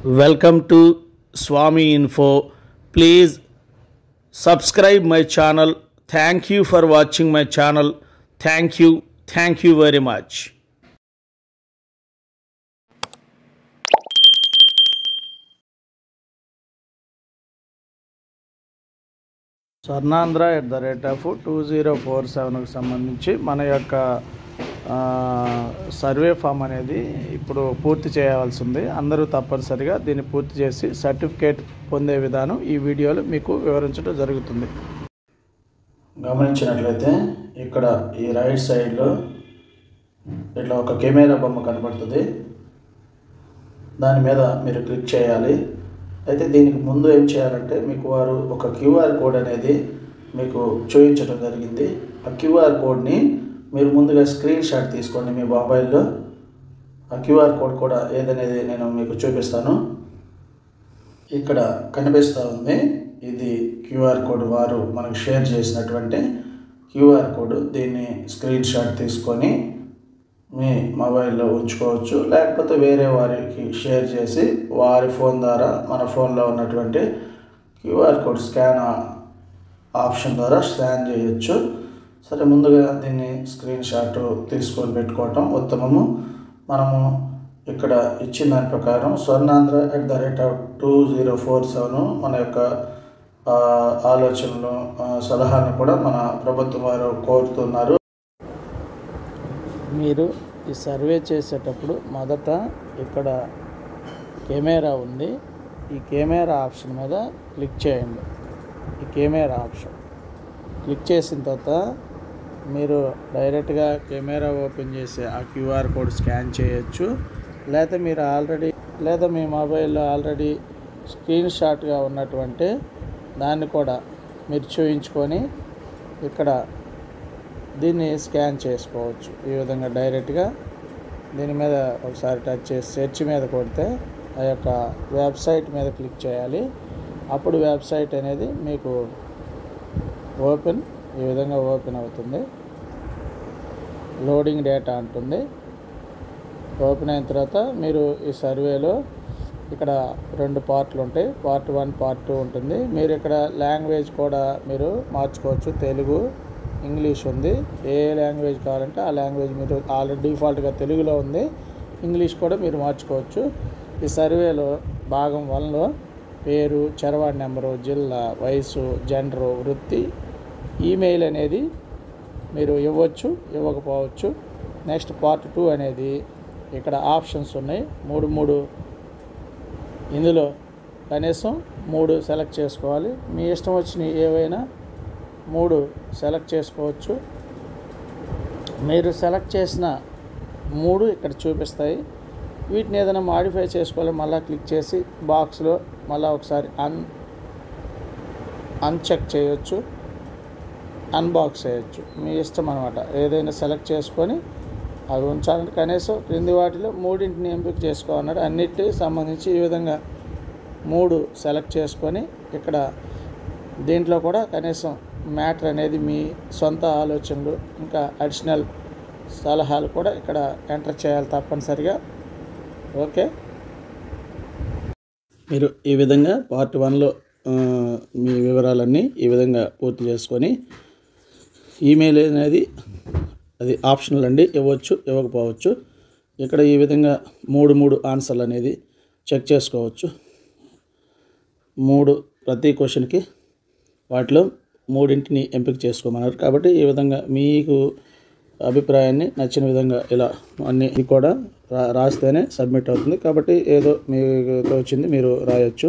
Welcome to Swami Info. Please subscribe my channel. Thank you for watching my channel. Thank you. Thank you very much. Swarnandhra at the rate of two zero four సెవెన్కి సంబంధించి మన యొక్క ఆ, survey form అనేది ఇప్పుడు పూర్తి చేయవలసి ఉంది అందరూ తప్పనిసరిగా దీన్ని పూర్తి చేసి సర్టిఫికేట్ పొందే విధానం ఈ వీడియోలో మీకు వివరించడం జరుగుతుంది గమనించినట్లయితే ఇక్కడ ఈ రైట్ సైడ్లో ఇట్లా ఒక కెమెరా బొమ్మ కనపడుతుంది దాని మీద మీరు క్లిక్ చేయాలి అయితే దీనికి ముందు ఏం చేయాలంటే మీకు వారు ఒక క్యూఆర్ కోడ్ అనేది మీకు చూపించడం జరిగింది ఆ క్యూఆర్ కోడ్ని మీరు ముందుగా స్క్రీన్ షాట్ తీసుకోండి మీ మొబైల్లో ఆ క్యూఆర్ కోడ్ కూడా ఏదనేది నేను మీకు చూపిస్తాను ఇక్కడ కనిపిస్తూ ఉంది ఇది క్యూఆర్ కోడ్ వారు మనకు షేర్ చేసినటువంటి క్యూఆర్ కోడ్ దీన్ని స్క్రీన్ షాట్ తీసుకొని మీ మొబైల్లో ఉంచుకోవచ్చు లేకపోతే వేరే వారికి షేర్ చేసి వారి ఫోన్ ద్వారా మన ఫోన్లో ఉన్నటువంటి క్యూఆర్ కోడ్ స్కాన్ ఆ- ఆప్షన్ ద్వారా స్కాన్ చేయొచ్చు సరే ముందుగా దీన్ని స్క్రీన్ షాట్ తీసుకొని పెట్టుకోవటం ఉత్తమము మనము ఇక్కడ ఇచ్చిన దాని ప్రకారం Swarnandhra at the rate of two zero four seven మన యొక్క ఆ, ఆలోచనలు ఆ, సలహాలను కూడా మన ప్రభుత్వం వారు కోరుతున్నారు మీరు ఈ సర్వే చేసేటప్పుడు మొదట ఇక్కడ కెమెరా ఉంది ఈ కెమెరా ఆప్షన్ మీద క్లిక్ చేయండి ఈ కెమెరా ఆప్షన్ క్లిక్ చేసిన తర్వాత మీరు డైరెక్ట్గా కెమెరా ఓపెన్ చేసి ఆ క్యూఆర్ కోడ్ స్కాన్ చేయొచ్చు లేదా మీరు ఆల్రెడీ లేదా మీ మొబైల్లో ఆల్రెడీ స్క్రీన్ షాట్గా ఉన్నటువంటి దాన్ని కూడా మీరు చూయించుకొని ఇక్కడ దీన్ని స్కాన్ చేసుకోవచ్చు ఈ విధంగా డైరెక్ట్గా దీని మీద ఒకసారి టచ్ చేసి సెర్చ్ మీద కొడితే ఆ యొక్క వెబ్సైట్ మీద క్లిక్ చేయాలి అప్పుడు వెబ్సైట్ అనేది మీకు ఓపెన్ ఈ విధంగా ఓపెన్ అవుతుంది లోడింగ్ డేటా అంటుంది ఓపెన్ అయిన తర్వాత మీరు ఈ సర్వేలో ఇక్కడ రెండు పార్ట్లు ఉంటాయి పార్ట్ వన్ పార్ట్ టూ ఉంటుంది మీరు ఇక్కడ లాంగ్వేజ్ కూడా మీరు మార్చుకోవచ్చు తెలుగు ఇంగ్లీష్ ఉంది ఏ లాంగ్వేజ్ కావాలంటే ఆ లాంగ్వేజ్ మీరు ఆల్రెడీ డిఫాల్ట్గా తెలుగులో ఉంది ఇంగ్లీష్ కూడా మీరు మార్చుకోవచ్చు ఈ సర్వేలో భాగం వన్లో పేరు చరవాణి నెంబరు జిల్లా వయసు జెండరు వృత్తి ఈమెయిల్ అనేది మీరు ఇవ్వచ్చు ఇవ్వకపోవచ్చు నెక్స్ట్ పార్ట్ టూ అనేది ఇక్కడ ఆప్షన్స్ ఉన్నాయి మూడు మూడు ఇందులో కనీసం మూడు సెలెక్ట్ చేసుకోవాలి మీ ఇష్టం వచ్చిన ఏవైనా మూడు సెలెక్ట్ చేసుకోవచ్చు మీరు సెలెక్ట్ చేసిన మూడు ఇక్కడ చూపిస్తాయి వీటిని ఏదైనా మాడిఫై చేసుకోవాలి మళ్ళీ క్లిక్ చేసి బాక్స్లో మళ్ళీ ఒకసారి అన్ అన్చెక్ చేయొచ్చు అన్బాక్స్ చేయొచ్చు మీ ఇష్టం అనమాట ఏదైనా సెలెక్ట్ చేసుకొని అవి ఉంచాలంటే కనీసం క్రింది వాటిలో మూడింటిని ఎంపిక చేసుకోవాలన్నాడు అన్నిటికి సంబంధించి ఈ విధంగా మూడు సెలెక్ట్ చేసుకొని ఇక్కడ దీంట్లో కూడా కనీసం మ్యాటర్ అనేది మీ సొంత ఆలోచనలు ఇంకా అడిషనల్ సలహాలు కూడా ఇక్కడ ఎంటర్ చేయాలి తప్పనిసరిగా ఓకే మీరు ఈ విధంగా పార్ట్ వన్లో మీ వివరాలన్నీ ఈ విధంగా పూర్తి చేసుకొని ఈమెయిల్ అనేది అది ఆప్షనల్ అండి ఇవ్వచ్చు ఇవ్వకపోవచ్చు ఇక్కడ ఈ విధంగా మూడు మూడు ఆన్సర్లు అనేది చెక్ చేసుకోవచ్చు మూడు ప్రతి క్వశ్చన్కి వాటిలో మూడింటిని ఎంపిక చేసుకోమన్నారు కాబట్టి ఈ విధంగా మీకు అభిప్రాయాన్ని నచ్చిన విధంగా ఇలా అన్ని కూడా రా రాస్తేనే సబ్మిట్ అవుతుంది కాబట్టి ఏదో మీకు వచ్చింది మీరు రాయొచ్చు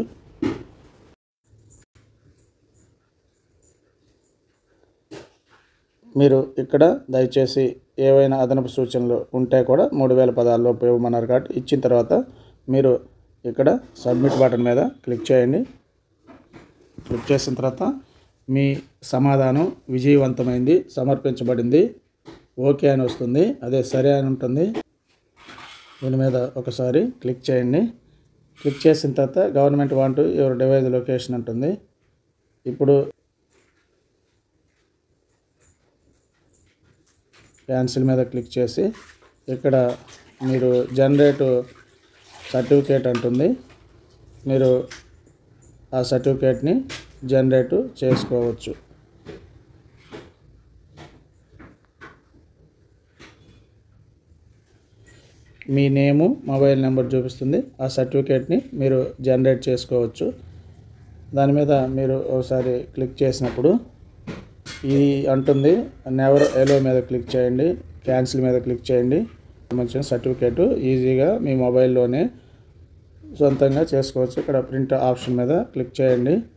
మీరు ఇక్కడ దయచేసి ఏవైనా అదనపు సూచనలు ఉంటే కూడా మూడు వేల పదాల్లోపు ఇవ్వమన్నారు కాబట్టి ఇచ్చిన తర్వాత మీరు ఇక్కడ సబ్మిట్ బటన్ మీద క్లిక్ చేయండి క్లిక్ చేసిన తర్వాత మీ సమాధానం విజయవంతమైంది సమర్పించబడింది ఓకే అని వస్తుంది అదే సరే అని ఉంటుంది దీని మీద ఒకసారి క్లిక్ చేయండి క్లిక్ చేసిన తర్వాత government want your device location ఉంటుంది ఇప్పుడు క్యాన్సిల్ మీద క్లిక్ చేసి ఇక్కడ మీరు జనరేట్ సర్టిఫికేట్ అంటుంది మీరు ఆ సర్టిఫికేట్ని జనరేట్ చేసుకోవచ్చు మీ నేము మొబైల్ నెంబర్ చూపిస్తుంది ఆ సర్టిఫికేట్ని మీరు జనరేట్ చేసుకోవచ్చు దాని మీద మీరు ఒకసారి క్లిక్ చేసినప్పుడు ఇది అంటుంది నెవర్ ఎలో మీద క్లిక్ చేయండి క్యాన్సిల్ మీద క్లిక్ చేయండి సంబంధించిన సర్టిఫికేట్ ఈజీగా మీ మొబైల్లోనే సొంతంగా చేసుకోవచ్చు ఇక్కడ ప్రింట్ ఆప్షన్ మీద క్లిక్ చేయండి